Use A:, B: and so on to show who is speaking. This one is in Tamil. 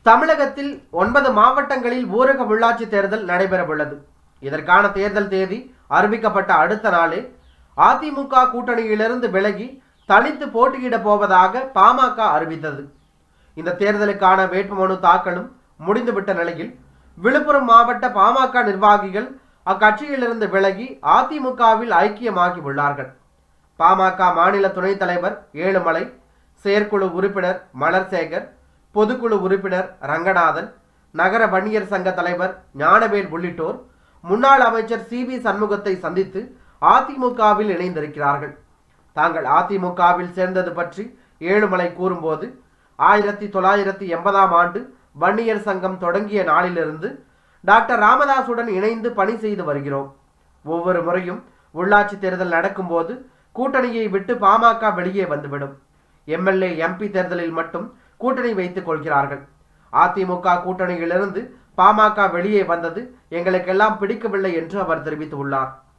A: தமிழகத்தில் ஒன்பது மாவட்டங்களில் ஊரக உள்ளாட்சி தேர்தல் நடைபெறவுள்ளது இதற்கான தேர்தல் தேதி அறிவிக்கப்பட்ட அடுத்த நாளே அதிமுக கூட்டணியிலிருந்து விலகி தனித்து போட்டியிட போவதாக பாமக அறிவித்தது இந்த தேர்தலுக்கான வேட்புமனு தாக்கலும் முடிந்துவிட்ட நிலையில் விழுப்புரம் மாவட்ட பாமக நிர்வாகிகள் அக்கட்சியிலிருந்து விலகி அதிமுகவில் ஐக்கியமாகி உள்ளார்கள் பாமக மாநில துணைத் தலைவர் ஏழுமலை செயற்குழு உறுப்பினர் மலர்சேகர் பொதுக்குழு உறுப்பினர் ரங்கநாதன் நகர வன்னியர் சங்க தலைவர் ஞானவேல் உள்ளிட்டோர் முன்னாள் அமைச்சர் சி வி சண்முகத்தை சந்தித்து அதிமுகவில் இணைந்திருக்கிறார்கள் தாங்கள் அதிமுகவில் சேர்ந்தது பற்றி ஏழுமலை கூறும்போது ஆயிரத்தி தொள்ளாயிரத்தி எண்பதாம் ஆண்டு வன்னியர் சங்கம் தொடங்கிய நாளிலிருந்து டாக்டர் ராமதாசுடன் இணைந்து பணி செய்து வருகிறோம் ஒவ்வொரு முறையும் உள்ளாட்சி தேர்தல் நடக்கும்போது கூட்டணியை விட்டு பாமக வெளியே வந்துவிடும் எம்எல்ஏ எம்பி தேர்தலில் மட்டும் கூட்டணி வைத்துக் கொள்கிறார்கள் அதிமுக கூட்டணியிலிருந்து பாமக வெளியே வந்தது எங்களுக்கெல்லாம் பிடிக்கவில்லை என்று அவர் தெரிவித்துள்ளார்